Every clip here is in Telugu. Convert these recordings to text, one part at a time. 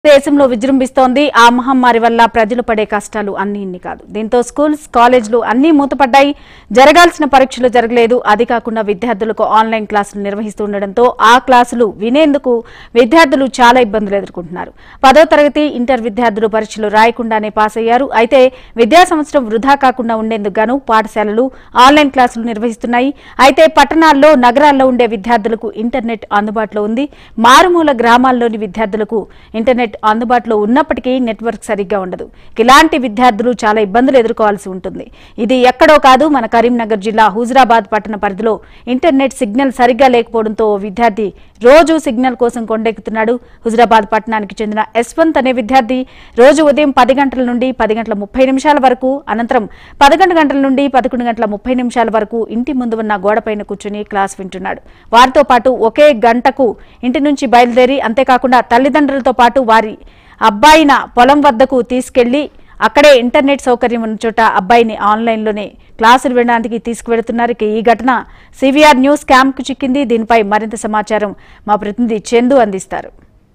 దేశంలో విజృంభిస్తోంది ఆ మహమ్మారి వల్ల ప్రజలు పడే కష్టాలు అన్ని ఇన్ని కాదు దీంతో స్కూల్స్ కాలేజీలు అన్నీ మూతపడ్డాయి జరగాల్సిన పరీక్షలు జరగలేదు అది కాకుండా విద్యార్థులకు ఆన్లైన్ క్లాసులు నిర్వహిస్తుండటంతో ఆ క్లాసులు వినేందుకు విద్యార్థులు చాలా ఇబ్బందులు ఎదుర్కొంటున్నారు పదో తరగతి ఇంటర్ విద్యార్థులు పరీక్షలు రాయకుండానే పాస్ అయ్యారు అయితే విద్యా సంవత్సరం వృధా కాకుండా ఉండేందుకు గాను పాఠశాలలు ఆన్లైన్ క్లాసులు నిర్వహిస్తున్నాయి అయితే పట్టణాల్లో నగరాల్లో ఉండే విద్యార్థులకు ఇంటర్నెట్ అందుబాటులో ఉంది మారుమూల గ్రామాల్లోని విద్యార్థులకు ఇంటర్నెట్ అందుబాటులో ఉన్నప్పటికీ నెట్వర్క్ సరిగ్గా ఉండదు ఇలాంటి విద్యార్థులు చాలా ఇబ్బందులు ఎదుర్కోవాల్సి ఉంటుంది ఇది ఎక్కడో కాదు మన కరీంనగర్ జిల్లా హుజరాబాద్ పట్టణ పరిధిలో ఇంటర్నెట్ సిగ్నల్ సరిగ్గా లేకపోవడంతో ఓ విద్యార్థి రోజు సిగ్నల్ కోసం కొండెక్కుతున్నాడు హుజరాబాద్ పట్టణానికి చెందిన యశ్వంత్ అనే విద్యార్థి రోజు ఉదయం పది గంటల నుండి పది గంటల ముప్పై నిమిషాల వరకు అనంతరం పదకొండు గంటల నుండి పదకొండు గంటల ముప్పై నిమిషాల వరకు ఇంటి ముందు ఉన్న గోడపైన కూర్చుని క్లాస్ వింటున్నాడు వారితో పాటు ఒకే గంటకు ఇంటి నుంచి బయలుదేరి అంతేకాకుండా తల్లిదండ్రులతో పాటు వారి అబ్బాయిన పొలం వద్దకు తీసుకెళ్లి అక్కడే ఇంటర్నెట్ సౌకర్యం ఉన్న చోట అబ్బాయిని ఆన్లైన్లోనే క్లాసులు వినడానికి తీసుకువెడుతున్నారు ఇక ఈ ఘటన సివిఆర్ న్యూస్ క్యాంప్కు చిక్కింది దీనిపై మరింత సమాచారం మా ప్రతినిధి చందు అందిస్తారు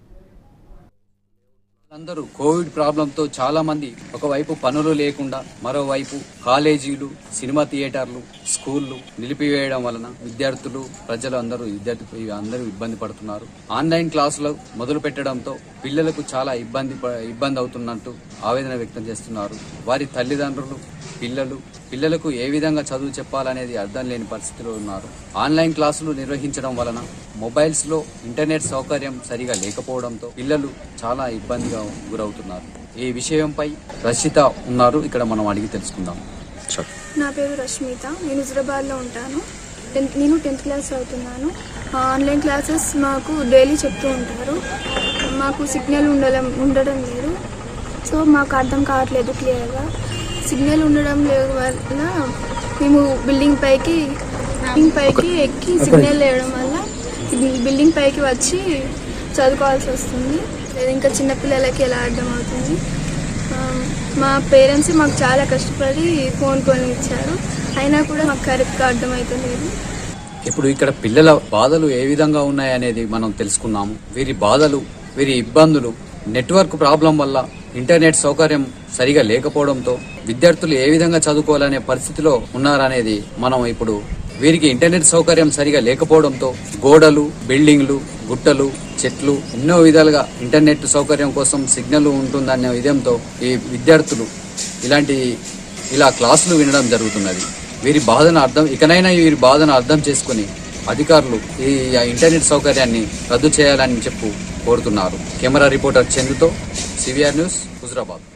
అందరూ కోవిడ్ ప్రాబ్లంతో చాలా మంది ఒకవైపు పనులు లేకుండా మరోవైపు కాలేజీలు సినిమా థియేటర్లు స్కూళ్లు నిలిపివేయడం వలన విద్యార్థులు ప్రజలు అందరూ విద్యార్థి అందరూ ఇబ్బంది పడుతున్నారు ఆన్లైన్ క్లాసులు మొదలు పెట్టడంతో పిల్లలకు చాలా ఇబ్బంది ప- ఇబ్బంది అవుతున్నట్టు ఆవేదన వ్యక్తం చేస్తున్నారు వారి తల్లిదండ్రులు పిల్లలు పిల్లలకు ఏ విధంగా చదువు చెప్పాలనేది అర్థం లేని పరిస్థితిలో ఉన్నారు ఆన్లైన్ క్లాసులు నిర్వహించడం వలన మొబైల్స్ లో ఇంటర్నెట్ సౌకర్యం సరిగా లేకపోవడంతో పిల్లలు చాలా ఇబ్బందిగా గురవుతున్నారు ఈ విషయంపై రషిత ఉన్నారు ఇక్కడ మనం అడిగి తెలుసుకుందాం చెప్పు. నా పేరు రష్మిత నేను హుజరాబాద్లో ఉంటాను టెన్త్ నేను టెన్త్ క్లాస్ చదువుతున్నాను ఆ, ఆన్లైన్ క్లాసెస్ మాకు డైలీ చెప్తూ ఉంటారు మాకు సిగ్నల్ ఉండడం ఉండడం లేదు సో మాకు అర్థం కావట్లేదు క్లియర్గా సిగ్నల్ ఉండడం లేదు వల్ల మేము బిల్డింగ్ పైకి బిల్డింగ్ పైకి ఎక్కి సిగ్నల్ లేవడం వల్ల ఇది బిల్డింగ్ పైకి వచ్చి చదువుకోవాల్సి వస్తుంది లేదు ఇంకా చిన్నపిల్లలకి ఎలా అర్థమవుతుంది ఆ, మా పేరెంట్స్ మాకు చాలా కష్టపడి ఫోన్ కొని ఇచ్చారు అయినా కూడా మాకు కరెక్ట్గా అర్థమవుతలేదు ఇప్పుడు ఇక్కడ పిల్లల బాధలు ఏ విధంగా ఉన్నాయనేది మనం తెలుసుకున్నాము వీరి బాధలు వీరి ఇబ్బందులు నెట్వర్క్ ప్రాబ్లం వల్ల ఇంటర్నెట్ సౌకర్యం సరిగా లేకపోవడంతో విద్యార్థులు ఏ విధంగా చదువుకోవాలనే పరిస్థితిలో ఉన్నారనేది మనం ఇప్పుడు వీరికి ఇంటర్నెట్ సౌకర్యం సరిగా లేకపోవడంతో గోడలు బిల్డింగ్లు గుట్టలు చెట్లు ఎన్నో విధాలుగా ఇంటర్నెట్ సౌకర్యం కోసం సిగ్నల్ ఉంటుందనే విధంతో ఈ విద్యార్థులు ఇలాంటి ఇలా క్లాసులు వినడం జరుగుతున్నది వీరి బాధను అర్థం ఇకనైనా వీరి బాధను అర్థం చేసుకుని అధికారులు ఈ ఇంటర్నెట్ సౌకర్యాన్ని రద్దు చేయాలని చెప్పు కోరుతున్నారు కెమెరా రిపోర్టర్ చందుతో సివిఆర్ న్యూస్ హుజరాబాద్